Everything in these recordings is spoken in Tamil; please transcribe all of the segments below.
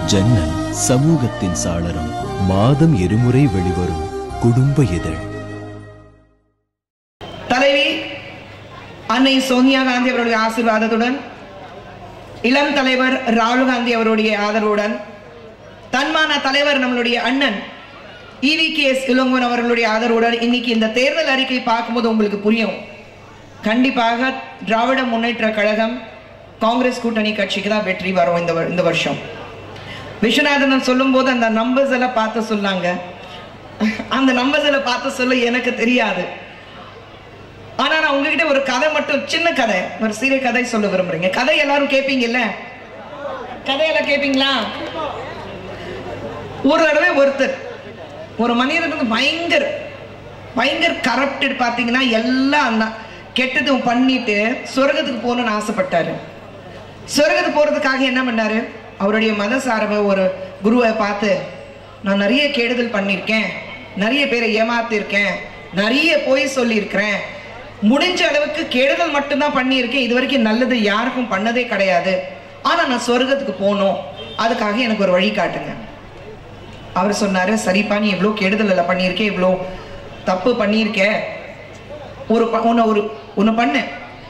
ஜன்னல் சமூகத்தின் சாளரம் மாதம் இருமுறை வெளிவரும் குடும்ப இதழ் தலைவி அன்னை சோனியா காந்தி அவருடைய ஆசீர்வாதத்துடன் இளம் தலைவர் ராகுல் காந்தி அவருடைய ஆதரவுடன் தன்மான தலைவர் நம்மளுடைய அண்ணன் இவி கே எஸ் இளங்கோன் அவர்களுடைய ஆதரவுடன் இன்னைக்கு இந்த தேர்தல் அறிக்கை பார்க்கும்போது உங்களுக்கு புரியும் கண்டிப்பாக திராவிட முன்னேற்ற கழகம் காங்கிரஸ் கூட்டணி கட்சிக்கு தான் வெற்றி வரும் இந்த வரு- இந்த வருஷம் விஸ்வநாதன் சொல்லும்போது அந்த நம்பர்ஸ் எல்லாம் பார்த்து சொன்னாங்க அந்த நம்பர்ஸ் எல்லாம் பார்த்து சொல்ல எனக்கு தெரியாது ஆனா நான் உங்ககிட்ட ஒரு கதை மட்டும் சின்ன கதை ஒரு சிறிய கதை சொல்ல விரும்புறீங்க கதை எல்லாரும் கேட்பீங்கல்ல கதையெல்லாம் கேட்பீங்களா ஒரு தடவை ஒருத்தர் ஒரு மனிதனுக்கு வந்து பயங்கர பயங்கர கரப்டட் பார்த்தீங்கன்னா எல்லாம் அந்த- கெட்டதும் பண்ணிட்டு சொர்க்கத்துக்கு போகணும்னு ஆசைப்பட்டாரு சொர்க்கத்துக்கு போறதுக்காக என்ன பண்ணாரு அவருடைய மத சார்ப ஒரு குருவை பார்த்து நான் நிறைய கெடுதல் பண்ணியிருக்கேன் நிறைய பேரை ஏமாத்திருக்கேன் நிறைய பொய் சொல்லியிருக்கிறேன் முடிஞ்ச அளவுக்கு கெடுதல் மட்டும்தான் பண்ணியிருக்கேன் இது வரைக்கும் நல்லது யாருக்கும் பண்ணதே கிடையாது ஆனா நான் சொர்க்கத்துக்கு போகணும் அதுக்காக எனக்கு ஒரு வழி காட்டுங்க அவர் சொன்னாரு சரிப்பா நீ இவ்வளோ கெடுதல் எல்லாம் பண்ணியிருக்க இவ்வளோ தப்பு பண்ணியிருக்க ஒரு ப- உன்னை ஒரு ஒன்று பண்ணு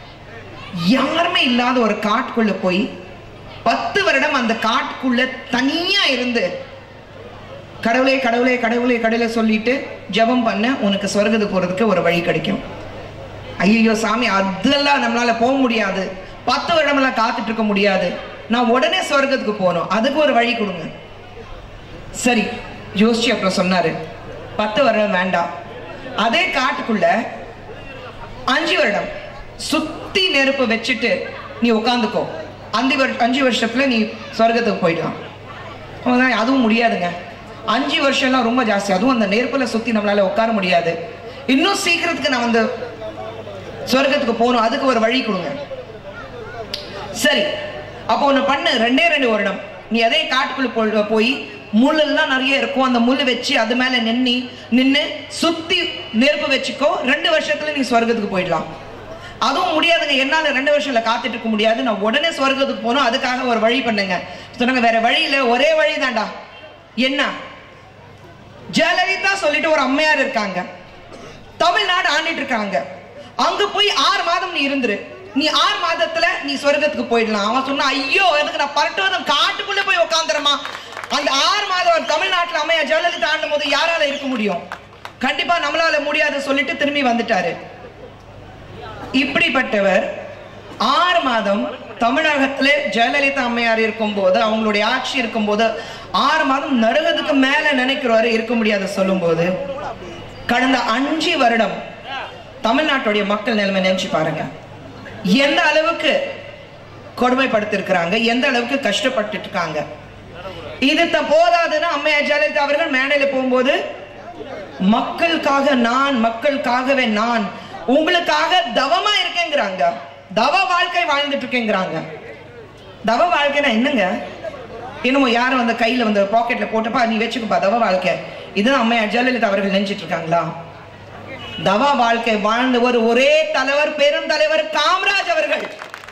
யாருமே இல்லாத ஒரு காட்டுக்குள்ள போய் பத்து வருடம் அந்த காட்டுக்குள்ள தனியா இருந்து கடவுளே கடவுளே கடவுளே கடவுளே சொல்லிட்டு ஜெபம் பண்ண உனக்கு சொர்க்கத்துக்கு போறதுக்கு ஒரு வழி கிடைக்கும் ஐயோ சாமி அதெல்லாம் நம்மளால போக முடியாது பத்து வருடமெல்லாம் காத்துட்டு இருக்க முடியாது நான் உடனே சொர்க்கத்துக்கு போகணும் அதுக்கு ஒரு வழி கொடுங்க சரி யோசிச்சு அப்புறம் சொன்னாரு பத்து வருடம் வேண்டாம் அதே காட்டுக்குள்ள அஞ்சு வருடம் சுத்தி நெருப்பு வச்சுட்டு நீ உட்காந்துக்கோ அஞ்சு வருஷ அஞ்சு வருஷத்துல நீ சொர்க்கத்துக்கு போயிடலாம் அவன் அதுவும் முடியாதுங்க அஞ்சு வருஷம்லாம் ரொம்ப ஜாஸ்தி அதுவும் அந்த நெருப்புல சுத்தி நம்மளால உட்கார முடியாது இன்னும் சீக்கிரத்துக்கு நான் வந்து சொர்க்கத்துக்கு போகணும் அதுக்கு ஒரு வழி கொடுங்க சரி அப்போ ஒன்று பண்ணு ரெண்டே ரெண்டு வருடம் நீ அதே காட்டுக்குள்ள போ- போய் முள்ளெல்லாம் நிறைய இருக்கும் அந்த முள் வச்சு அது மேல நின்னி நின்னு சுத்தி நெருப்பு வச்சுக்கோ ரெண்டு வருஷத்துல நீ சொர்க்கத்துக்கு போயிடலாம் அதுவும் முடியாதுங்க என்னால ரெண்டு வருஷம்ல காத்துட்டு இருக்க முடியாது நான் உடனே சொர்க்கத்துக்கு போகணும் அதுக்காக ஒரு வழி பண்ணுங்க சொன்னாங்க வேற வழி இல்ல ஒரே வழி தான்டா என்ன ஜெயலலிதா சொல்லிட்டு ஒரு அம்மையார் இருக்காங்க தமிழ்நாடு ஆண்டிட்டு இருக்காங்க அங்க போய் ஆறு மாதம் நீ இருந்துரு நீ ஆறு மாதத்துல நீ சொர்க்கத்துக்கு போயிடலாம் அவன் சொன்னா ஐயோ எனக்கு நான் பரட்டுவதும் காட்டுக்குள்ள போய் உட்காந்துறமா அந்த ஆறு மாதம் தமிழ்நாட்டுல அம்மையா ஜெயலலிதா ஆண்டும் போது யாரால இருக்க முடியும் கண்டிப்பா நம்மளால முடியாது சொல்லிட்டு திரும்பி வந்துட்டாரு இப்படிப்பட்டவர் ஆறு மாதம் தமிழகத்திலே ஜெயலலிதா அம்மையார் இருக்கும்போது அவங்களுடைய ஆட்சி இருக்கும்போது ஆறு மாதம் நரகத்துக்கு மேல நினைக்கிறவரு இருக்க முடியாது சொல்லும்போது கடந்த அஞ்சு வருடம் தமிழ்நாட்டுடைய மக்கள் நிலைமை நினைச்சு பாருங்க எந்த அளவுக்கு கொடுமைப்படுத்திருக்கிறாங்க எந்த அளவுக்கு கஷ்டப்பட்டு இருக்காங்க இது த- போதாதுன்னு அம்மையார் ஜெயலலிதா அவர்கள் மேடையில போகும்போது மக்களுக்காக நான் மக்களுக்காகவே நான் உங்களுக்காக தவமா இருக்கேங்கிறாங்க தவ வாழ்க்கை வாழ்ந்துட்டு இருக்கேங்கிறாங்க தவ வாழ்க்கைனா என்னங்க என்னமோ யாரும் அந்த கையில வந்து பாக்கெட்ல போட்டப்பா நீ வச்சுக்கப்பா தவ வாழ்க்கை இதுதான் அம்மையார் ஜெயலலிதா அவர்கள் நினைச்சிட்டு இருக்காங்களா தவ வாழ்க்கை வாழ்ந்த ஒரு ஒரே தலைவர் பெருந்தலைவர் காமராஜ் அவர்கள்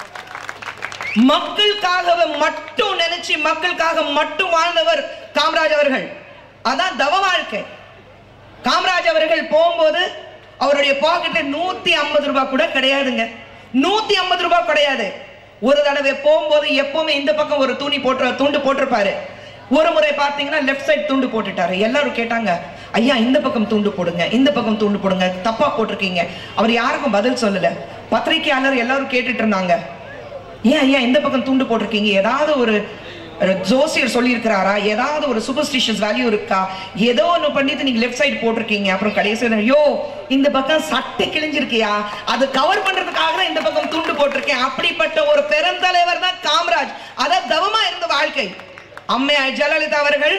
மக்களுக்காக மட்டும் நினைச்சு மக்களுக்காக மட்டும் வாழ்ந்தவர் காமராஜ் அவர்கள் அதான் தவ வாழ்க்கை காமராஜ் அவர்கள் போகும்போது அவருடைய பாக்கெட்ல நூத்தி ஐம்பது ரூபாய் கூட கிடையாதுங்க நூத்தி ஐம்பது ரூபாய் கிடையாது ஒரு தடவை போகும்போது எப்பவுமே இந்த பக்கம் ஒரு துணி போட்டு துண்டு போட்டிருப்பாரு ஒரு முறை பார்த்தீங்கன்னா லெஃப்ட் சைடு துண்டு போட்டுட்டாரு எல்லாரும் கேட்டாங்க ஐயா இந்த பக்கம் துண்டு போடுங்க இந்த பக்கம் துண்டு போடுங்க தப்பா போட்டிருக்கீங்க அவர் யாருக்கும் பதில் சொல்லல பத்திரிகையாளர் எல்லாரும் கேட்டுட்டு இருந்தாங்க ஏன் ஐயா இந்த பக்கம் துண்டு போட்டிருக்கீங்க ஏதாவது ஒரு ஒரு ஜோசியர் சொல்லியிருக்கிறாரா ஏதாவது ஒரு சூப்பர்ஸ்டிஷியஸ் வேல்யூ இருக்கா ஏதோ ஒன்று பண்ணிட்டு நீங்க லெஃப்ட் சைடு போட்டிருக்கீங்க அப்புறம் கடைசியில் ஐயோ இந்த பக்கம் சட்டை கிழிஞ்சிருக்கியா அது கவர் பண்றதுக்காக தான் இந்த பக்கம் துண்டு போட்டிருக்கேன் அப்படிப்பட்ட ஒரு பெருந்தலைவர் தான் காமராஜ் அதான் தவமா இருந்த வாழ்க்கை அம்மையார் ஜெயலலிதா அவர்கள்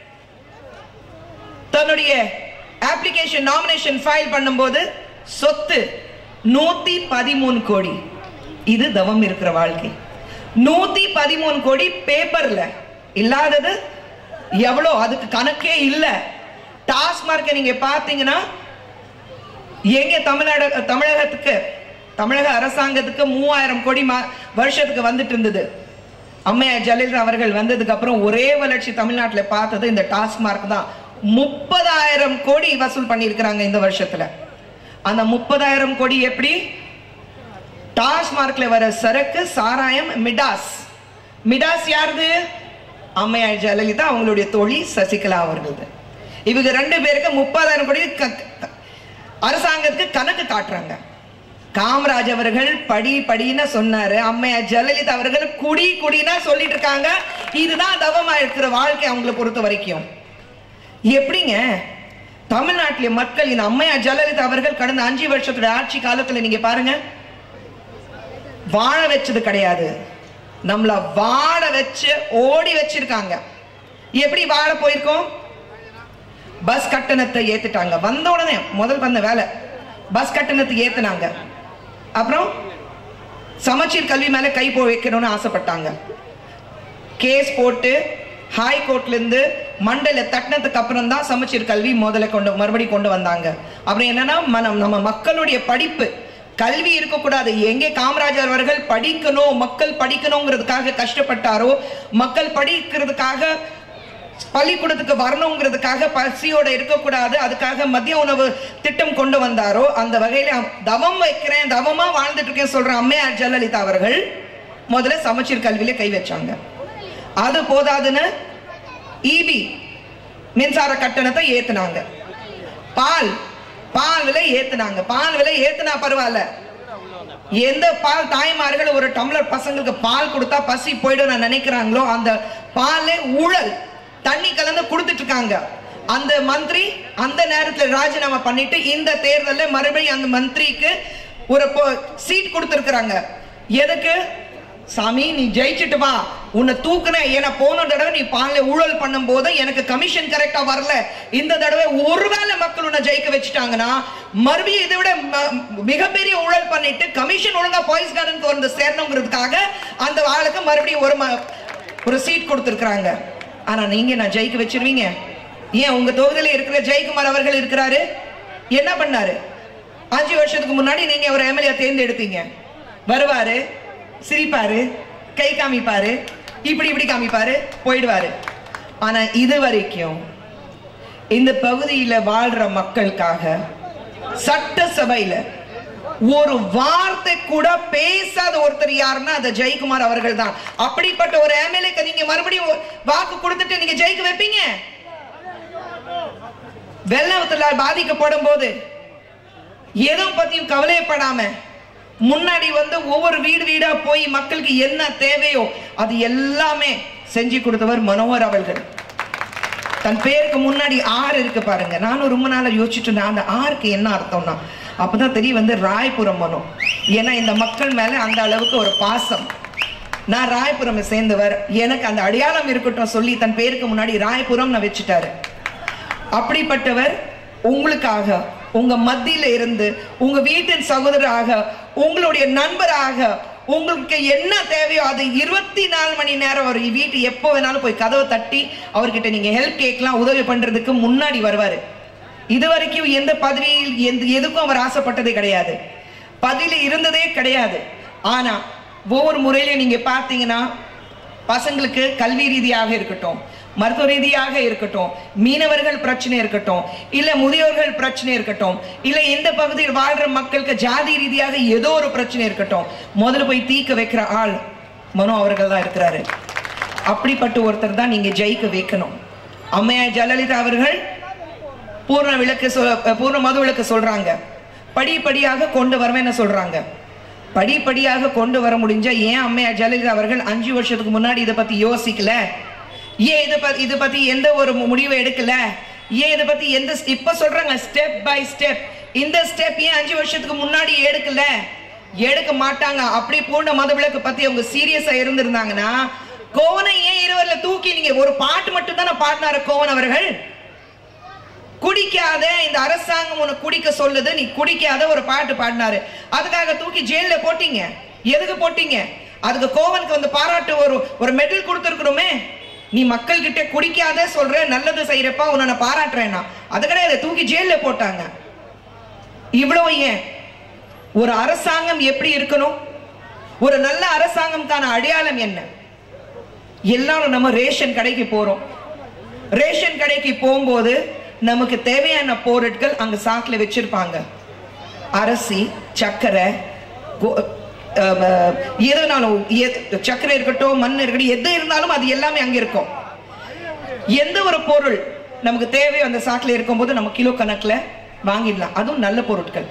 தன்னுடைய அப்ளிகேஷன் நாமினேஷன் ஃபைல் பண்ணும்போது சொத்து நூத்தி பதிமூணு கோடி இது தவம் இருக்கிற வாழ்க்கை நூத்தி பதிமூணு கோடி பேப்பர்ல இல்லாதது எவ்வளோ அதுக்கு கணக்கே இல்ல டாஸ்மார்க்கை நீங்க பாத்தீங்கன்னா எங்க தமிழ்நாடு தமிழகத்துக்கு தமிழக அரசாங்கத்துக்கு மூவாயிரம் கோடி மா- வருஷத்துக்கு வந்துட்டு இருந்தது அம்மையார் ஜெயலலிதா அவர்கள் வந்ததுக்கு அப்புறம் ஒரே வளர்ச்சி தமிழ்நாட்டுல பார்த்தது இந்த டாஸ்மார்க் தான் முப்பதாயிரம் கோடி வசூல் பண்ணியிருக்கிறாங்க இந்த வருஷத்துல அந்த முப்பதாயிரம் கோடி எப்படி டாஸ்மார்க்ல வர சரக்கு சாராயம் மிடாஸ் மிடாஸ் யாருது அம்மையார் ஜெயலலிதா அவங்களுடைய தோழி சசிகலா அவர்களது இவங்க ரெண்டு பேருக்கு முப்பதாயிரம் கோடி க- க- அரசாங்கத்துக்கு கணக்கு காட்டுறாங்க காமராஜ் அவர்கள் படி படின்னு சொன்னாரு அம்மையார் ஜெயலலிதா அவர்கள் குடி குடினா சொல்லிட்டு இருக்காங்க இதுதான் தவமா இருக்கிற வாழ்க்கை அவங்களை பொறுத்த வரைக்கும் எப்படிங்க தமிழ்நாட்டில மக்கள் இந்த அம்மையார் ஜெயலலிதா அவர்கள் கடந்த அஞ்சு வருஷத்தோட ஆட்சி காலத்துல நீங்க பாருங்க வாழ வச்சது கிடையாது நம்மள வாழ வச்சு ஓடி வச்சிருக்காங்க எப்படி வாழ போயிருக்கோம் பஸ் கட்டணத்தை ஏத்துட்டாங்க வந்த உடனே முதல் பண்ண வேலை பஸ் கட்டணத்தை ஏத்துனாங்க அப்புறம் சமச்சீர் கல்வி மேல கை போ வைக்கணும்னு ஆசைப்பட்டாங்க கேஸ் போட்டு ஹாய் கோர்ட்ல இருந்து மண்டல தட்டினதுக்கு அப்புறம் தான் சமச்சீர் கல்வி முதல்ல கொண்டு மறுபடி கொண்டு வந்தாங்க அப்புறம் என்னன்னா மனம் நம்ம மக்களுடைய படிப்பு கல்வி இருக்கக்கூடாது எங்கே காமராஜர் அவர்கள் படிக்கணும் மக்கள் படிக்கணுங்கிறதுக்காக கஷ்டப்பட்டாரோ மக்கள் படிக்கிறதுக்காக பள்ளிக்கூடத்துக்கு வரணுங்கிறதுக்காக பசியோட இருக்கக்கூடாது அதுக்காக மதிய உணவு திட்டம் கொண்டு வந்தாரோ அந்த வகையில தவம் வைக்கிறேன் தவமா வாழ்ந்துட்டு இருக்கேன் சொல்ற அம்மையார் ஜெயலலிதா அவர்கள் முதல்ல சமச்சீர் கல்வியில கை வச்சாங்க அது போதாதுன்னு ஈபி மின்சார கட்டணத்தை ஏத்துனாங்க பால் பால் விலை ஏத்துனாங்க பால் விலை ஏத்துனா பரவாயில்ல எந்த பால் தாய்மார்கள் ஒரு டம்ளர் பசங்களுக்கு பால் கொடுத்தா பசி போயிடும் நான் நினைக்கிறாங்களோ அந்த பாலே ஊழல் தண்ணி கலந்து கொடுத்துட்டு இருக்காங்க அந்த மந்திரி அந்த நேரத்துல ராஜினாமா பண்ணிட்டு இந்த தேர்தல்ல மறுபடியும் அந்த மந்திரிக்கு ஒரு சீட் கொடுத்திருக்கிறாங்க எதுக்கு சாமி நீ ஜெயிச்சிட்டு வா உன்னை தூக்குன ஏன்னா போன தடவை நீ பால்ல ஊழல் பண்ணும் போது எனக்கு கமிஷன் கரெக்டா வரல இந்த தடவை ஒருவேளை மக்கள் உன்னை ஜெயிக்க வச்சுட்டாங்கன்னா மறுபடியும் இதை விட ம- மிகப்பெரிய ஊழல் பண்ணிட்டு கமிஷன் ஒழுங்கா பாய்ஸ் கார்டனுக்கு வந்து சேரணுங்கிறதுக்காக அந்த ஆளுக்கு மறுபடியும் ஒரு ம- ஒரு சீட் கொடுத்துருக்காங்க ஆனா நீங்க நான் ஜெயிக்க வச்சிருவீங்க ஏன் உங்க தொகுதியில இருக்கிற ஜெயக்குமார் அவர்கள் இருக்கிறாரு என்ன பண்ணாரு அஞ்சு வருஷத்துக்கு முன்னாடி நீங்க ஒரு எம்எல்ஏ தேர்ந்தெடுத்தீங்க வருவாரு சிரிப்பாரு கை காமிப்பாரு இப்படி இப்படி காமிப்பாரு போயிடுவாரு ஆனா இது வரைக்கும் இந்த பகுதியில வாழ்ற மக்களுக்காக சட்டசபையில ஒரு வார்த்தை கூட பேசாத ஒருத்தர் யாருன்னா அது ஜெயக்குமார் அவர்கள் தான் அப்படிப்பட்ட ஒரு எம்எல்ஏக்கு நீங்க மறுபடியும் வாக்கு கொடுத்துட்டு நீங்க ஜெயிக்க வைப்பீங்க வெள்ளத்துல பாதிக்கப்படும் போது எதை பத்தியும் கவலைப்படாம முன்னாடி வந்து ஒவ்வொரு வீடு வீடா போய் மக்களுக்கு என்ன தேவையோ அது எல்லாமே செஞ்சு கொடுத்தவர் மனோகர் அவர்கள் தன் பேருக்கு முன்னாடி ஆறு இருக்கு பாருங்க நானும் ரொம்ப நாளா யோசிச்சுட்டு இருந்தேன் அந்த ஆறுக்கு என்ன அர்த்தம்னா அப்பதான் தெரிய வந்து ராயபுரம் மனம் ஏன்னா இந்த மக்கள் மேல அந்த அளவுக்கு ஒரு பாசம் நான் ராயபுரம் சேர்ந்தவர் எனக்கு அந்த அடையாளம் இருக்கட்டும் சொல்லி தன் பேருக்கு முன்னாடி ராயபுரம் நான் வச்சுட்டாரு அப்படிப்பட்டவர் உங்களுக்காக உங்க மத்தியில இருந்து உங்க வீட்டின் சகோதரராக உங்களுடைய நண்பராக உங்களுக்கு என்ன தேவையோ அது இருபத்தி நாலு மணி நேரம் அவர் வீட்டு எப்போ வேணாலும் போய் கதவை தட்டி அவர்கிட்ட நீங்க ஹெல்ப் கேட்கலாம் உதவி பண்றதுக்கு முன்னாடி வருவாரு இது வரைக்கும் எந்த பதவியில் எந்த எதுக்கும் அவர் ஆசைப்பட்டதே கிடையாது பதில இருந்ததே கிடையாது ஆனா ஒவ்வொரு முறையிலும் நீங்க பார்த்தீங்கன்னா பசங்களுக்கு கல்வி ரீதியாக இருக்கட்டும் மருத்துவ ரீதியாக இருக்கட்டும் மீனவர்கள் பிரச்சனை இருக்கட்டும் இல்ல முதியோர்கள் பிரச்சனை இருக்கட்டும் இல்ல இந்த பகுதியில் வாழ்ற மக்களுக்கு ஜாதி ரீதியாக ஏதோ ஒரு பிரச்சனை இருக்கட்டும் முதல்ல போய் தீக்க வைக்கிற ஆள் மனோ அவர்கள் தான் இருக்கிறாரு அப்படிப்பட்ட ஒருத்தர் தான் நீங்க ஜெயிக்க வைக்கணும் அம்மையார் ஜெயலலிதா அவர்கள் பூர்ண விளக்கு சொல் பூர்ண மது விளக்கு சொல்றாங்க படிப்படியாக கொண்டு வரவேன்னு சொல்றாங்க படிப்படியாக கொண்டு வர முடிஞ்சா ஏன் அம்மையார் ஜெயலலிதா அவர்கள் அஞ்சு வருஷத்துக்கு முன்னாடி இதை பத்தி யோசிக்கல ஏன் இதை பத்தி இதை பத்தி எந்த ஒரு முடிவை எடுக்கல ஏன் இதை பத்தி எந்த இப்ப சொல்றாங்க ஸ்டெப் பை ஸ்டெப் இந்த ஸ்டெப் ஏன் அஞ்சு வருஷத்துக்கு முன்னாடி எடுக்கல எடுக்க மாட்டாங்க அப்படி பூர்ண மது விளக்கு பத்தி அவங்க சீரியஸா இருந்திருந்தாங்கன்னா கோவனை ஏன் இருவர்ல தூக்கி நீங்க ஒரு பாட்டு மட்டும் தானே பாடினாரு கோவன் அவர்கள் குடிக்காத இந்த அரசாங்கம் உனக்கு குடிக்க சொல்லுது நீ குடிக்காத ஒரு பாட்டு பாடினாரு அதுக்காக தூக்கி ஜெயில போட்டீங்க எதுக்கு போட்டீங்க அதுக்கு கோவனுக்கு வந்து பாராட்டு ஒரு ஒரு மெடல் கொடுத்துருக்கணுமே நீ மக்கள் கிட்ட குடிக்காத சொல்ற நல்லது செய்யறப்பா உன்னை நான் பாராட்டுறேன்னா அது கிடையாது தூக்கி ஜெயில போட்டாங்க இவ்வளவு ஏன் ஒரு அரசாங்கம் எப்படி இருக்கணும் ஒரு நல்ல அரசாங்கம்கான அடையாளம் என்ன எல்லாரும் நம்ம ரேஷன் கடைக்கு போறோம் ரேஷன் கடைக்கு போகும்போது நமக்கு தேவையான பொருட்கள் அங்க சாக்குல வச்சிருப்பாங்க அரிசி சர்க்கரை கோ- அஹ் அஹ் எதுனாலும் எது- சர்க்கரை இருக்கட்டும் மண் இருக்கட்டும் எது இருந்தாலும் அது எல்லாமே அங்க இருக்கும் எந்த ஒரு பொருள் நமக்கு தேவையோ அந்த சாக்குல இருக்கும்போது நம்ம கிலோ கணக்குல வாங்கிடலாம் அதுவும் நல்ல பொருட்கள்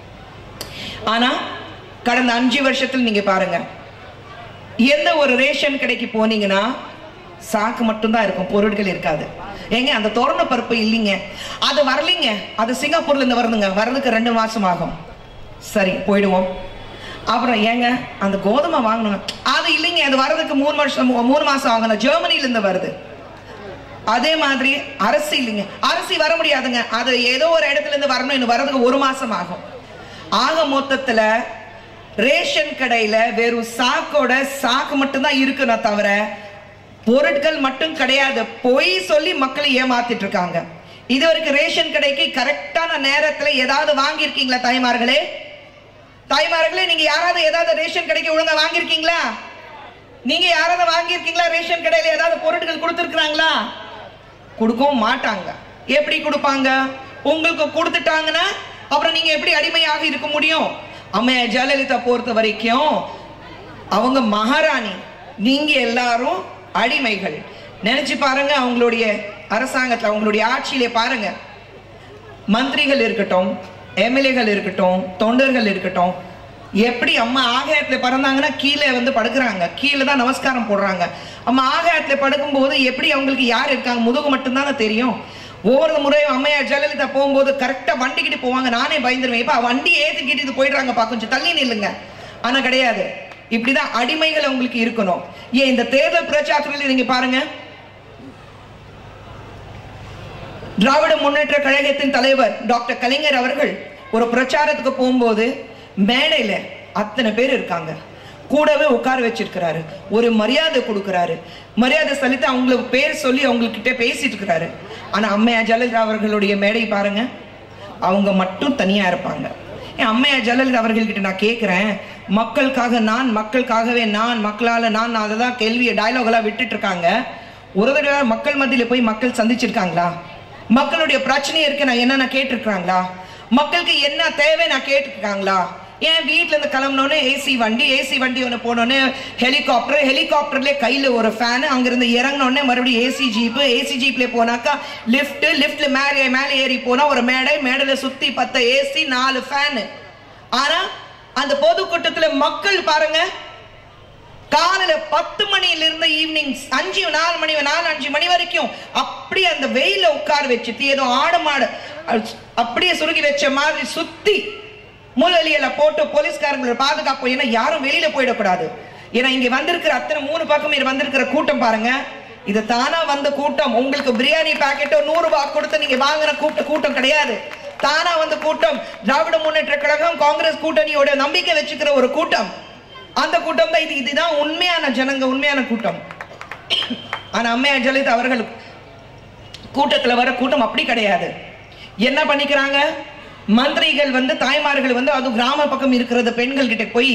ஆனா கடந்த அஞ்சு வருஷத்துல நீங்க பாருங்க எந்த ஒரு ரேஷன் கடைக்கு போனீங்கன்னா சாக்கு மட்டும்தான் இருக்கும் பொருட்கள் இருக்காது ஏங்க அந்த தோரண பருப்பு இல்லைங்க அது வரலைங்க அது சிங்கப்பூர்ல இருந்து வருதுங்க வர்றதுக்கு ரெண்டு மாசம் ஆகும் சரி போயிடுவோம் அப்புறம் ஏங்க அந்த கோதுமை வாங்கணுங்க அது இல்லைங்க அது வர்றதுக்கு மூணு வருஷம் மூ- மூணு மாசம் ஆகணும் ஜெர்மனில இருந்து வருது அதே மாதிரி அரிசி இல்லைங்க அரிசி வர முடியாதுங்க அது ஏதோ ஒரு இடத்துல இருந்து வரணும் இன்னும் வர்றதுக்கு ஒரு மாசம் ஆகும் ஆக மொத்தத்துல ரேஷன் கடையில வெறும் சாக்கோட சாக்கு மட்டும்தான் இருக்குன்னா தவிர பொருட்கள் மட்டும் கிடையாது பொய் சொல்லி மக்களை ஏமாத்திட்டு இருக்காங்க இது வரைக்கும் ரேஷன் கடைக்கு கரெக்டான நேரத்துல ஏதாவது வாங்கியிருக்கீங்களா தாய்மார்களே தாய்மார்களே நீங்க யாராவது ஏதாவது ரேஷன் கடைக்கு ஒழுங்கா வாங்கியிருக்கீங்களா நீங்க யாராவது வாங்கியிருக்கீங்களா ரேஷன் கடையில ஏதாவது பொருட்கள் கொடுத்துருக்காங்களா கொடுக்கவும் மாட்டாங்க எப்படி கொடுப்பாங்க உங்களுக்கு கொடுத்துட்டாங்கன்னா அப்புறம் நீங்க எப்படி அடிமையாக இருக்க முடியும் அம்மையா ஜெயலலிதா பொறுத்த வரைக்கும் அவங்க மகாராணி நீங்க எல்லாரும் அடிமைகள் நினைச்சு பாருங்க அவங்களுடைய அரசாங்கத்துல அவங்களுடைய ஆட்சியிலே பாருங்க மந்திரிகள் இருக்கட்டும் எம்எல்ஏகள் இருக்கட்டும் தொண்டர்கள் இருக்கட்டும் எப்படி அம்மா ஆகாயத்துல பறந்தாங்கன்னா கீழே வந்து படுக்கிறாங்க கீழே தான் நமஸ்காரம் போடுறாங்க அம்மா ஆகாயத்துல படுக்கும்போது எப்படி அவங்களுக்கு யார் இருக்காங்க முதுகு மட்டும்தானே தெரியும் ஒவ்வொரு முறையும் அம்மையார் ஜெயலலிதா போகும்போது கரெக்டா வண்டிக்கிட்டு போவாங்க நானே பயந்துருவேன் இப்ப வண்டி ஏத்திக்கிட்டு இது போயிடுறாங்கப்பா கொஞ்சம் தள்ளி நில்லுங்க ஆனா கிடையாது இப்படிதான் அடிமைகள் அவங்களுக்கு இருக்கணும் ஏன் இந்த தேர்தல் பிரச்சாரத்தில் நீங்க பாருங்க திராவிட முன்னேற்ற கழகத்தின் தலைவர் டாக்டர் கலைஞர் அவர்கள் ஒரு பிரச்சாரத்துக்கு போகும்போது மேடையில அத்தனை பேர் இருக்காங்க கூடவே உட்கார வச்சிருக்கிறாரு ஒரு மரியாதை கொடுக்கிறாரு மரியாதை செலுத்தி அவங்களுக்கு பேர் சொல்லி அவங்கக்கிட்ட பேசிட்டு இருக்கிறாரு ஆனா அம்மையா ஜெயலலிதா அவர்களுடைய மேடை பாருங்க அவங்க மட்டும் தனியா இருப்பாங்க என் அம்மையா ஜெயலலிதா அவர்கள்கிட்ட நான் கேட்கிறேன் மக்களுக்காக நான் மக்களுக்காகவே நான் மக்களால நான் அதை தான் கேள்வியை டயலாக் எல்லாம் விட்டுட்டு இருக்காங்க ஒரு தடவை மக்கள் மத்தியில போய் மக்கள் சந்திச்சிருக்காங்களா மக்களுடைய பிரச்சனை இருக்கு நான் என்ன நான் கேட்டிருக்காங்களா மக்களுக்கு என்ன தேவை நான் கேட்டிருக்காங்களா ஏன் வீட்ல இருந்து கிளம்பினோடனே ஏசி வண்டி ஏசி வண்டி ஒன்று போனோடனே ஹெலிகாப்டர் ஹெலிகாப்டர்லேயே கையில் ஒரு ஃபேனு அங்கிருந்து இறங்கினோடனே மறுபடியும் ஏசி ஜீப்பு ஏசி ஜீப்ல போனாக்கா லிஃப்ட் லிஃப்ட்ல மேலே மேலே ஏறி போனா ஒரு மேடை மேடையில சுத்தி பத்த ஏசி நாலு ஃபேனு ஆனா அந்த பொதுக்கூட்டத்துல மக்கள் பாருங்க காலையில பத்து மணில இருந்து ஈவினிங் அஞ்சு நாலு மணி நாலு அஞ்சு மணி வரைக்கும் அப்படி அந்த வெயில உட்கார வச்சுட்டு ஏதோ ஆடு மாடு அஹ், அப்படியே சுருகி வச்ச மாதிரி சுத்தி முள்ளலியில போட்டு போலீஸ்காரங்களோட பாதுகாப்பு ஏன்னா யாரும் வெளியில போயிடக்கூடாது ஏன்னா இங்க வந்திருக்கிற அத்தனை மூணு பக்கம் இங்க வந்திருக்கிற கூட்டம் பாருங்க இது தானா வந்த கூட்டம் உங்களுக்கு பிரியாணி பாக்கெட்டோ நூறு ரூபாய் கொடுத்து நீங்க வாங்கின கூட்ட கூட்டம் கிடையாது தானா வந்த கூட்டம் திராவிட முன்னேற்ற கழகம் காங்கிரஸ் கூட்டணியோட நம்பிக்கை வச்சுக்கிற ஒரு கூட்டம் அந்த கூட்டம் தான் இது இதுதான் உண்மையான ஜனங்க உண்மையான கூட்டம் ஆனா அம்மையா ஜெயலலிதா அவர்கள் கூட்டத்துல வர கூட்டம் அப்படி கிடையாது என்ன பண்ணிக்கிறாங்க மந்திரிகள் வந்து தாய்மார்கள் வந்து அது கிராம பக்கம் இருக்கிறது பெண்கள் கிட்ட போய்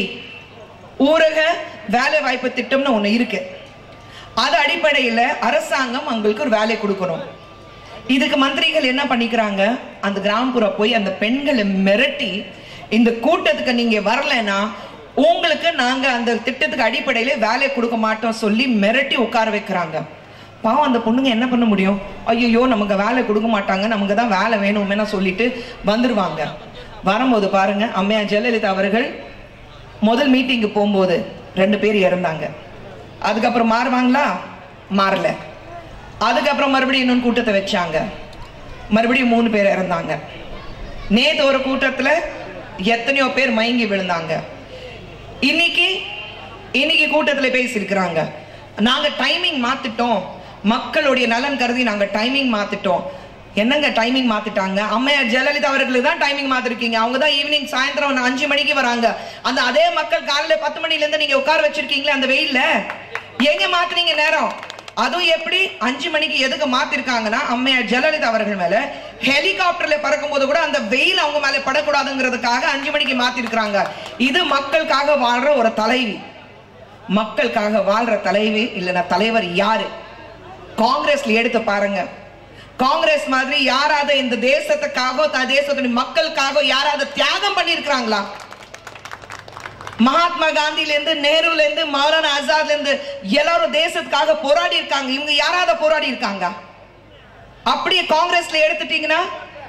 ஊரக வேலை வாய்ப்பு திட்டம்னு ஒண்ணு இருக்கு அது அடிப்படையில அரசாங்கம் அவங்களுக்கு ஒரு வேலை கொடுக்கணும் இதுக்கு மந்திரிகள் என்ன பண்ணிக்கிறாங்க அந்த கிராமப்புற போய் அந்த பெண்களை மிரட்டி இந்த கூட்டத்துக்கு நீங்க வரலைன்னா உங்களுக்கு நாங்க அந்த திட்டத்துக்கு அடிப்படையில வேலை கொடுக்க மாட்டோம் சொல்லி மிரட்டி உட்கார வைக்கிறாங்க பாவம் அந்த பொண்ணுங்க என்ன பண்ண முடியும் ஐயோ நமக்கு வேலை கொடுக்க மாட்டாங்க நமக்கு தான் வேலை வேணுமே சொல்லிட்டு வந்துருவாங்க வரும்போது பாருங்க அம்மையா ஜெயலலிதா அவர்கள் முதல் மீட்டிங்கு போகும்போது ரெண்டு பேர் இறந்தாங்க அதுக்கப்புறம் மாறுவாங்களா மாறல அதுக்கப்புறம் மறுபடியும் இன்னொன்று கூட்டத்தை வச்சாங்க மறுபடியும் மூணு பேர் இறந்தாங்க நேத்து ஒரு கூட்டத்துல எத்தனையோ பேர் மயங்கி விழுந்தாங்க இன்னைக்கு இன்னைக்கு கூட்டத்துல பேசியிருக்கிறாங்க நாங்க டைமிங் மாத்திட்டோம் மக்களுடைய நலன் கருதி நாங்க டைமிங் மாத்திட்டோம் என்னங்க டைமிங் மாத்திட்டாங்க அம்மையார் ஜெயலலிதா அவர்களுக்கு தான் டைமிங் மாத்திருக்கீங்க அவங்க தான் ஈவினிங் சாயந்தரம் அஞ்சு மணிக்கு வராங்க அந்த அதே மக்கள் காலையில பத்து மணில இருந்து நீங்க உட்கார வச்சிருக்கீங்களே அந்த வெயில்ல எங்க மாத்துனீங்க நேரம் அதுவும் எப்படி அஞ்சு மணிக்கு எதுக்கு மாத்திருக்காங்கன்னா அம்மையார் ஜெயலலிதா அவர்கள் மேல ஹெலிகாப்டர்ல பறக்கும் போது கூட அந்த வெயில் அவங்க மேல படக்கூடாதுங்கிறதுக்காக அஞ்சு மணிக்கு மாத்திருக்கிறாங்க இது மக்களுக்காக வாழ்ற ஒரு தலைவி மக்களுக்காக வாழ்ற தலைவி இல்லைன்னா தலைவர் யாரு காங்கிரஸ்ல எடுத்து பாருங்க காங்கிரஸ் மாதிரி யாராவது இந்த தேசத்துக்காக த- தேசத்துடைய மக்களுக்காக யாராவது தியாகம் பண்ணியிருக்கிறாங்களா மகாத்மா காந்தில இருந்து நேருல இருந்து மௌலானா ஆசாத்ல இருந்து எல்லாரும் தேசத்துக்காக போராடி இருக்காங்க இவங்க யாராவது போராடி இருக்காங்க அப்படியே காங்கிரஸ்ல எடுத்துட்டீங்கன்னா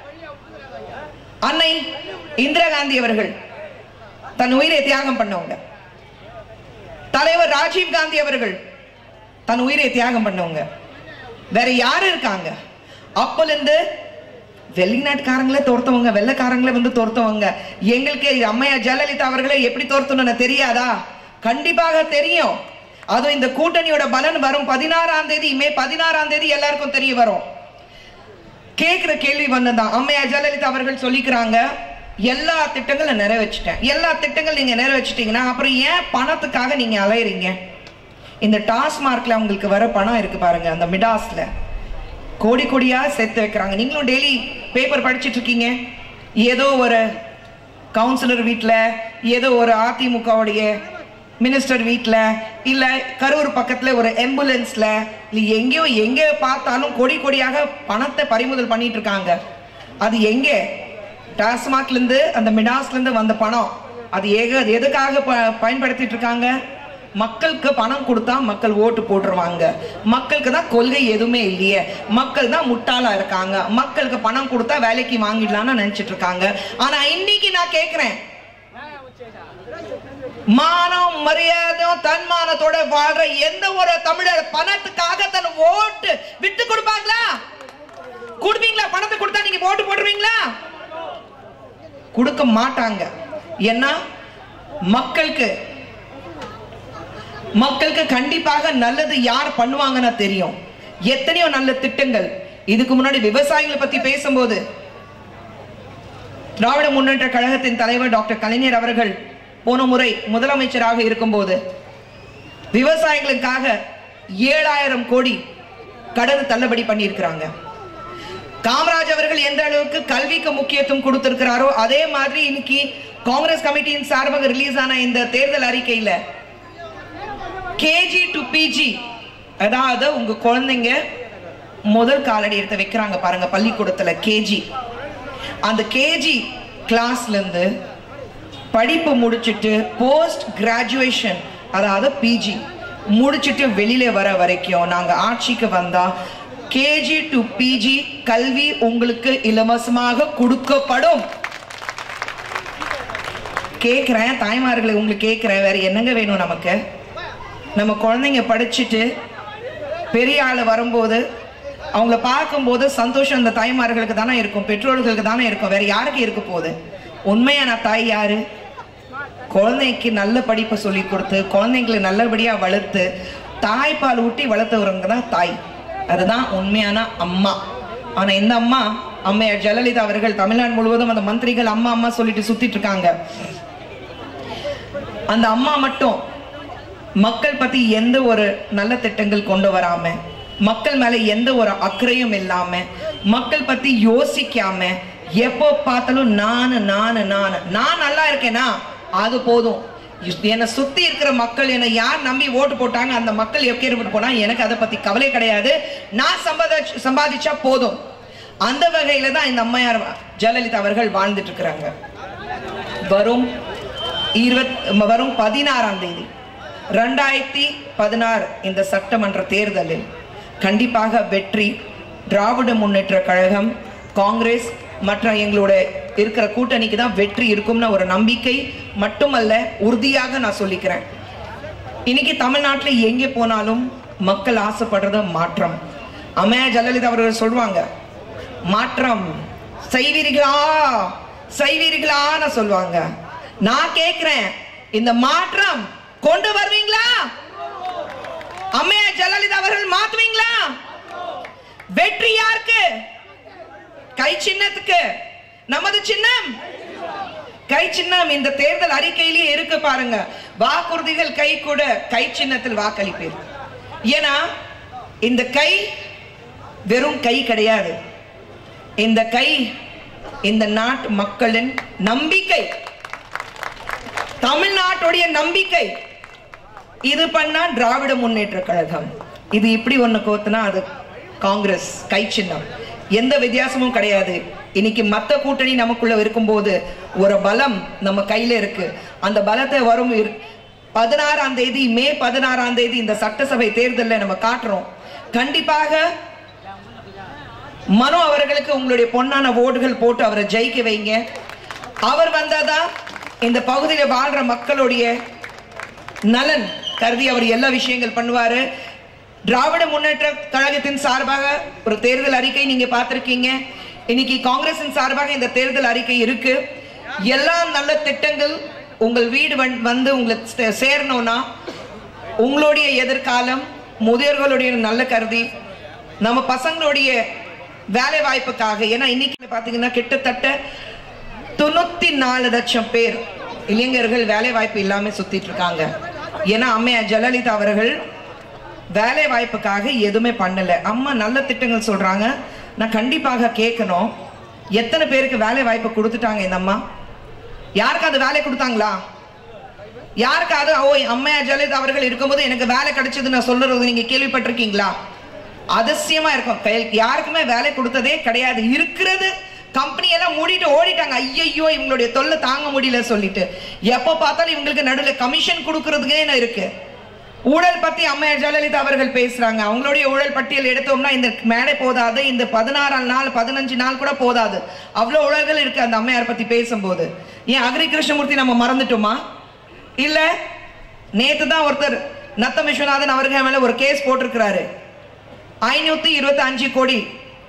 அன்னை இந்திரா காந்தி அவர்கள் தன் உயிரை தியாகம் பண்ணவங்க தலைவர் ராஜீவ் காந்தி அவர்கள் தன் உயிரை தியாகம் பண்ணவங்க வேற யாரு இருக்காங்க அப்பல இருந்து வெளிநாட்டுக்காரங்களே தோர்த்தவங்க வெள்ளைக்காரங்களே வந்து தோர்த்தவங்க எங்களுக்கு அம்மையா ஜெயலலிதா அவர்களே எப்படி தோர்த்தணும்னு தெரியாதா கண்டிப்பாக தெரியும் அதுவும் இந்த கூட்டணியோட பலன் வரும் பதினாறாம் தேதி மே பதினாறாம் தேதி எல்லாருக்கும் தெரிய வரும் கேக்குற கேள்வி வந்ததான் அம்மையா ஜெயலலிதா அவர்கள் சொல்லிக்கிறாங்க எல்லா திட்டங்களும் நிறைவேற்றிட்டேன் எல்லா திட்டங்கள் நீங்க நிறைவேற்றிட்டீங்கன்னா அப்புறம் ஏன் பணத்துக்காக நீங்க அலையறீங்க இந்த டாஸ்மார்க்ல உங்களுக்கு வர பணம் இருக்கு பாருங்க அந்த மிடாஸ்ல கோடி கோடியா சேர்த்து வைக்கிறாங்க நீங்களும் டெய்லி பேப்பர் படிச்சிட்டு இருக்கீங்க ஏதோ ஒரு கவுன்சிலர் வீட்டில் ஏதோ ஒரு அதிமுகவுடைய மினிஸ்டர் வீட்டில் இல்லை கரூர் பக்கத்தில் ஒரு ஆம்புலன்ஸில் இல்லை எங்கேயோ எங்கே பார்த்தாலும் கொடி கொடியாக பணத்தை பறிமுதல் பண்ணிட்டு இருக்காங்க அது எங்கே டாஸ்மாக்லேருந்து அந்த மிடாஸ்லேருந்து வந்த பணம் அது ஏக அது எதுக்காக ப பயன்படுத்திட்டு இருக்காங்க மக்களுக்கு பணம் கொடுத்தா மக்கள் ஓட்டு போட்டுருவாங்க மக்களுக்கு தான் கொள்கை எதுவுமே இல்லையே மக்கள் தான் முட்டாளா இருக்காங்க மக்களுக்கு பணம் கொடுத்தா வேலைக்கு வாங்கிடலாம்னு நினைச்சிட்டு இருக்காங்க ஆனா இன்னைக்கு நான் கேக்குறேன் மானம் மரியாதையும் தன்மானத்தோட வாழ்ற எந்த ஒரு தமிழர் பணத்துக்காக தன் ஓட்டு விட்டு கொடுப்பாங்களா கொடுப்பீங்களா பணத்தை கொடுத்தா நீங்க ஓட்டு போட்டுருவீங்களா கொடுக்க மாட்டாங்க ஏன்னா மக்களுக்கு மக்களுக்கு கண்டிப்பாக நல்லது யார் பண்ணுவாங்கன்னு தெரியும் எத்தனையோ நல்ல திட்டங்கள் இதுக்கு முன்னாடி விவசாயிகளை பத்தி பேசும்போது திராவிட முன்னேற்ற கழகத்தின் தலைவர் டாக்டர் கலைஞர் அவர்கள் போன முறை முதலமைச்சராக இருக்கும்போது விவசாயிகளுக்காக ஏழாயிரம் கோடி கடன் தள்ளுபடி பண்ணியிருக்கிறாங்க காமராஜ் அவர்கள் எந்த அளவுக்கு கல்விக்கு முக்கியத்துவம் கொடுத்திருக்கிறாரோ அதே மாதிரி இன்னைக்கு காங்கிரஸ் கமிட்டியின் சார்பாக ரிலீஸ் ஆன இந்த தேர்தல் அறிக்கையில கேஜி டு பிஜி அதாவது உங்க குழந்தைங்க முதல் காலடி எடுத்து வைக்கிறாங்க பாருங்க பள்ளிக்கூடத்துல கேஜி அந்த கேஜி கிளாஸ்ல இருந்து படிப்பு முடிச்சிட்டு போஸ்ட் கிராஜுவேஷன் அதாவது பிஜி முடிச்சிட்டு வெளியில வர வரைக்கும் நாங்க ஆட்சிக்கு வந்தா கேஜி டு பிஜி கல்வி உங்களுக்கு இலவசமாக கொடுக்கப்படும் கேக்குறேன் தாய்மார்களை உங்களுக்கு கேக்குறேன் வேற என்னங்க வேணும் நமக்கு நம்ம குழந்தைங்க படிச்சுட்டு பெரிய ஆள் வரும்போது அவங்கள பார்க்கும்போது சந்தோஷம் அந்த தாய்மார்களுக்கு தானே இருக்கும் பெற்றோர்களுக்கு தானே இருக்கும் வேற யாருக்கு இருக்க போகுது உண்மையான தாய் யாரு குழந்தைக்கு நல்ல படிப்பை சொல்லி கொடுத்து குழந்தைங்களை நல்லபடியா வளர்த்து தாய்ப்பால் ஊட்டி வளர்த்தவங்க தான் தாய் அதுதான் உண்மையான அம்மா ஆனா இந்த அம்மா அம்மையார் ஜெயலலிதா அவர்கள் தமிழ்நாடு முழுவதும் அந்த மந்திரிகள் அம்மா அம்மா சொல்லிட்டு சுத்திட்டு இருக்காங்க அந்த அம்மா மட்டும் மக்கள் பத்தி எந்த ஒரு நல்ல திட்டங்கள் கொண்டு வராம மக்கள் மேல எந்த ஒரு அக்கறையும் இல்லாம மக்கள் பத்தி யோசிக்காம எப்போ பார்த்தாலும் நானு நானு நானு நான் நல்லா இருக்கேனா அது போதும் என்னை சுத்தி இருக்கிற மக்கள் என்னை யார் நம்பி ஓட்டு போட்டாங்க அந்த மக்கள் எப்பேற்பட்டு போனா எனக்கு அதை பத்தி கவலை கிடையாது நான் சம்பாதி சம்பாதிச்சா போதும் அந்த வகையில தான் இந்த அம்மையார் ஜெயலலிதா அவர்கள் வாழ்ந்துட்டு இருக்கிறாங்க வரும் இருபத் வரும் பதினாறாம் தேதி ரெண்டாயிரத்தி பதினாறு இந்த சட்டமன்ற தேர்தலில் கண்டிப்பாக வெற்றி திராவிட முன்னேற்ற கழகம் காங்கிரஸ் மற்ற எங்களோட இருக்கிற கூட்டணிக்கு தான் வெற்றி இருக்கும்னு ஒரு நம்பிக்கை மட்டுமல்ல உறுதியாக நான் சொல்லிக்கிறேன் இன்னைக்கு தமிழ்நாட்டில் எங்கே போனாலும் மக்கள் ஆசைப்படுறது மாற்றம் அம்மையா ஜெயலலிதா அவர்கள் சொல்லுவாங்க மாற்றம் செய்வீர்களா செய்வீர்களான்னு சொல்லுவாங்க நான் கேக்குறேன் இந்த மாற்றம் கொண்டு வருவீங்களா அம்மையா ஜெயலலிதா அவர்கள் மாத்துவீங்களா வெற்றி யாருக்கு கை சின்னத்துக்கு நமது சின்னம் கை சின்னம் இந்த தேர்தல் அறிக்கையிலேயே இருக்கு பாருங்க வாக்குறுதிகள் கை கூட கை சின்னத்தில் வாக்களிப்பீர் ஏன்னா இந்த கை வெறும் கை கிடையாது இந்த கை இந்த நாட்டு மக்களின் நம்பிக்கை தமிழ்நாட்டுடைய நம்பிக்கை இது பண்ணா திராவிட முன்னேற்ற கழகம் இது இப்படி ஒண்ணு கோத்துனா அது காங்கிரஸ் கை சின்னம் எந்த வித்தியாசமும் கிடையாது இன்னைக்கு மத்த கூட்டணி நமக்குள்ள இருக்கும்போது ஒரு பலம் நம்ம கையில இருக்கு அந்த பலத்தை வரும் இரு- பதினாறாம் தேதி மே பதினாறாம் தேதி இந்த சட்டசபை தேர்தலில் நம்ம காட்டுறோம் கண்டிப்பாக மனோ அவர்களுக்கு உங்களுடைய பொன்னான ஓடுகள் போட்டு அவரை ஜெயிக்க வைங்க அவர் வந்தாதான் இந்த பகுதியில வாழ்ற மக்களுடைய நலன் கருதி அவர் எல்லா விஷயங்கள் பண்ணுவாரு திராவிட முன்னேற்ற கழகத்தின் சார்பாக ஒரு தேர்தல் அறிக்கை நீங்க பார்த்திருக்கீங்க இன்னைக்கு காங்கிரசின் சார்பாக இந்த தேர்தல் அறிக்கை இருக்கு எல்லா நல்ல திட்டங்கள் உங்கள் வீடு வந்- வந்து உங்களுக்கு சே- சேரணும்னா உங்களுடைய எதிர்காலம் முதியோர்களுடைய நல்ல கருதி நம்ம பசங்களுடைய வேலை வாய்ப்புக்காக ஏன்னா இன்னைக்கு பாத்தீங்கன்னா கிட்டத்தட்ட தொண்ணூத்தி நாலு லட்சம் பேர் இளைஞர்கள் வேலை வாய்ப்பு இல்லாம சுத்திட்டு இருக்காங்க ஏன்னா அம்மையார் ஜெயலலிதா அவர்கள் வேலை வாய்ப்புக்காக எதுவுமே பண்ணல அம்மா நல்ல திட்டங்கள் சொல்றாங்க நான் கண்டிப்பாக கேட்கணும் எத்தனை பேருக்கு வேலை வாய்ப்பு கொடுத்துட்டாங்க இந்த அம்மா யாருக்காவது வேலை கொடுத்தாங்களா யாருக்காவது ஓ அம்மையார் ஜெயலலிதா அவர்கள் இருக்கும்போது எனக்கு வேலை கிடைச்சது நான் சொல்றது நீங்க கேள்விப்பட்டிருக்கீங்களா அதிசயமா இருக்கும் கையில் யாருக்குமே வேலை கொடுத்ததே கிடையாது இருக்கிறது கம்பெனி எல்லாம் மூடிட்டு ஓடிட்டாங்க ஐயையோ இவங்களுடைய தொல்லை தாங்க முடியல சொல்லிட்டு எப்போ பார்த்தாலும் இவங்களுக்கு நடுவில் கமிஷன் கொடுக்கறதுக்கே என்ன இருக்கு ஊழல் பத்தி அம்மையார் ஜெயலலிதா அவர்கள் பேசுறாங்க அவங்களுடைய ஊழல் பட்டியல் எடுத்தோம்னா இந்த மேடை போதாது இந்த பதினாறாம் நாள் பதினஞ்சு நாள் கூட போதாது அவ்வளவு ஊழல்கள் இருக்கு அந்த அம்மையார் பத்தி பேசும்போது ஏன் அக்ரி கிருஷ்ணமூர்த்தி நம்ம மறந்துட்டோமா இல்ல நேத்து தான் ஒருத்தர் நத்தம் விஸ்வநாதன் அவர்கள் மேல ஒரு கேஸ் போட்டிருக்கிறாரு ஐநூத்தி இருபத்தி அஞ்சு கோடி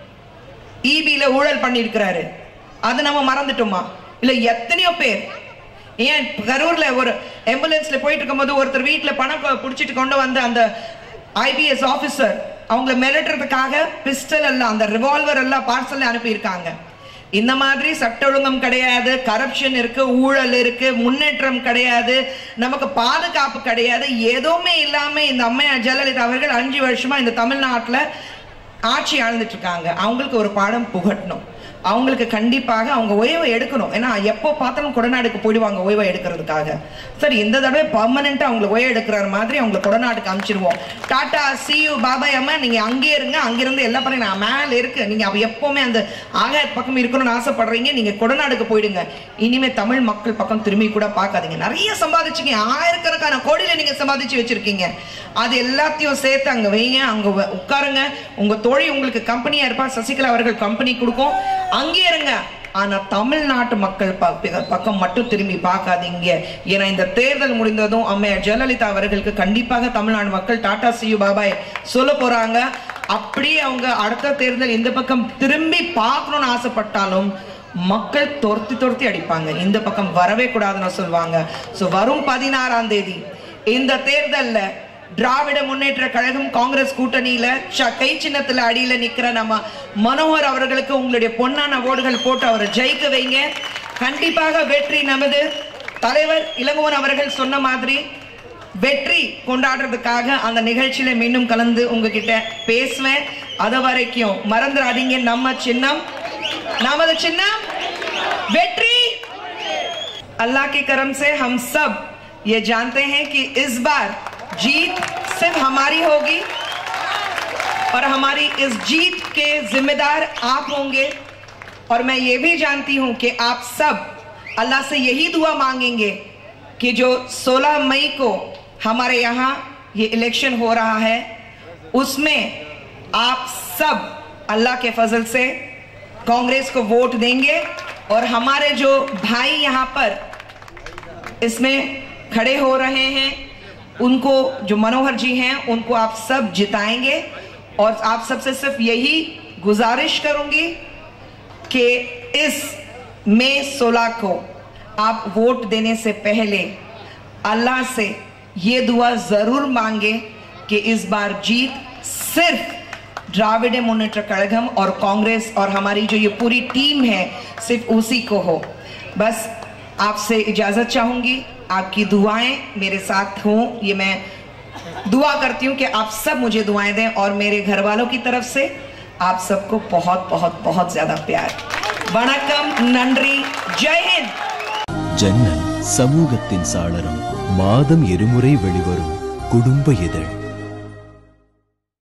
இபில ஊழல் பண்ணியிருக்கிறாரு அது நம்ம மறந்துட்டோமா இல்ல எத்தனையோ பேர் ஏன் கரூர்ல ஒரு ஆம்புலன்ஸ்ல போயிட்டு இருக்கும்போது ஒருத்தர் வீட்டுல பணம் கொ- புடிச்சிட்டு கொண்டு வந்த அந்த ஐபிஎஸ் ஆபீசர் அவங்கள மிரட்டுறதுக்காக பிஸ்டல் எல்லாம் அந்த ரிவால்வர் எல்லாம் பார்சல்ல அனுப்பியிருக்காங்க இந்த மாதிரி சட்ட ஒழுங்கம் கிடையாது கரப்ஷன் இருக்கு ஊழல் இருக்கு முன்னேற்றம் கிடையாது நமக்கு பாதுகாப்பு கிடையாது எதுவுமே இல்லாம இந்த அம்மையார் ஜெயலலிதா அவர்கள் அஞ்சு வருஷமா இந்த தமிழ்நாட்டுல ஆட்சி ஆழ்ந்துட்டு இருக்காங்க அவங்களுக்கு ஒரு பாடம் புகட்டணும் அவங்களுக்கு கண்டிப்பாக அவங்க ஓய்வை எடுக்கணும் ஏன்னா எப்போ பார்த்தாலும் கொடநாடுக்கு போயிடுவாங்க ஓய்வை எடுக்கிறதுக்காக சரி இந்த தடவை பர்மனெண்டா அவங்களை ஓய்வு எடுக்கிற மாதிரி அவங்களை கொடநாட்டுக்கு அனுப்பிச்சிருவோம் டாடா சியூ பாபாய் அம்மா நீங்க அங்கே இருங்க அங்கிருந்து எல்லாம் பண்ணி நான் மேல இருக்கு நீங்க அவ எப்பவுமே அந்த ஆகாய பக்கம் இருக்கணும்னு ஆசைப்படுறீங்க நீங்க கொடநாடுக்கு போயிடுங்க இனிமே தமிழ் மக்கள் பக்கம் திரும்பி கூட பார்க்காதீங்க நிறைய சம்பாதிச்சீங்க ஆயிரக்கணக்கான கோடியில நீங்க சம்பாதிச்சு வச்சிருக்கீங்க அது எல்லாத்தையும் சேர்த்து அங்க வைங்க அங்க வ- உட்காருங்க உங்க தோழி உங்களுக்கு கம்பெனியா இருப்பா சசிகலா அவர்கள் கம்பெனி கொடுக்கும் அங்கே இருங்க ஆனா தமிழ்நாட்டு மக்கள் ப- பக்கம் மட்டும் திரும்பி பார்க்காதீங்க ஏன்னா இந்த தேர்தல் முடிந்ததும் அம்மையார் ஜெயலலிதா அவர்களுக்கு கண்டிப்பாக தமிழ்நாடு மக்கள் டாடா சியூ பாபாய் சொல்ல போறாங்க அப்படியே அவங்க அடுத்த தேர்தல் இந்த பக்கம் திரும்பி பார்க்கணும்னு ஆசைப்பட்டாலும் மக்கள் துரத்தி துரத்தி அடிப்பாங்க இந்த பக்கம் வரவே கூடாதுன்னு சொல்லுவாங்க சோ வரும் பதினாறாம் தேதி இந்த தேர்தல்ல திராவிட முன்னேற்ற கழகம் காங்கிரஸ் கூட்டணியில ச- கை சின்னத்துல அடியில நிக்கிற நம்ம மனோகர் அவர்களுக்கு உங்களுடைய பொன்னான ஓடுகள் போட்டு அவரை ஜெயிக்க வைங்க கண்டிப்பாக வெற்றி நமது தலைவர் இளங்கோவன் அவர்கள் சொன்ன மாதிரி வெற்றி கொண்டாடுறதுக்காக அந்த நிகழ்ச்சியில மீண்டும் கலந்து உங்ககிட்ட பேசுவேன் அது வரைக்கும் மறந்துடாதீங்க நம்ம சின்னம் நமது சின்னம் வெற்றி अल्लाह के करम से हम सब ये जानते हैं कि इस बार जीत सिर्फ हमारी होगी और हमारी इस जीत के जिम्मेदार आप होंगे और मैं ये भी जानती हूं कि आप सब अल्लाह से यही दुआ मांगेंगे कि जो 16 मई को हमारे यहाँ ये इलेक्शन हो रहा है उसमें आप सब अल्लाह के फजल से कांग्रेस को वोट देंगे और हमारे जो भाई यहाँ पर इसमें खड़े हो रहे हैं उनको जो मनोहर जी हैं उनको आप सब जिताएंगे और आप सबसे सिर्फ यही गुजारिश करूंगी कि इस मई 16 को आप वोट देने से पहले अल्लाह से ये दुआ जरूर मांगे कि इस बार जीत सिर्फ द्राविड़ मुन्नेत्र कड़गम और कांग्रेस और हमारी जो ये पूरी टीम है सिर्फ उसी को हो बस आपसे इजाजत चाहूंगी आपकी दुआएं मेरे साथ हों ये मैं दुआ करती हूँ कि आप सब मुझे दुआएं दें और मेरे घर वालों की तरफ से आप सबको बहुत बहुत बहुत ज्यादा प्यार वणकम नंद्री जय हिंद ஜன்னல் சமூகத்தின் சாளரம் மாதம் இருமுறை வெளிவரும் குடும்ப இதழ்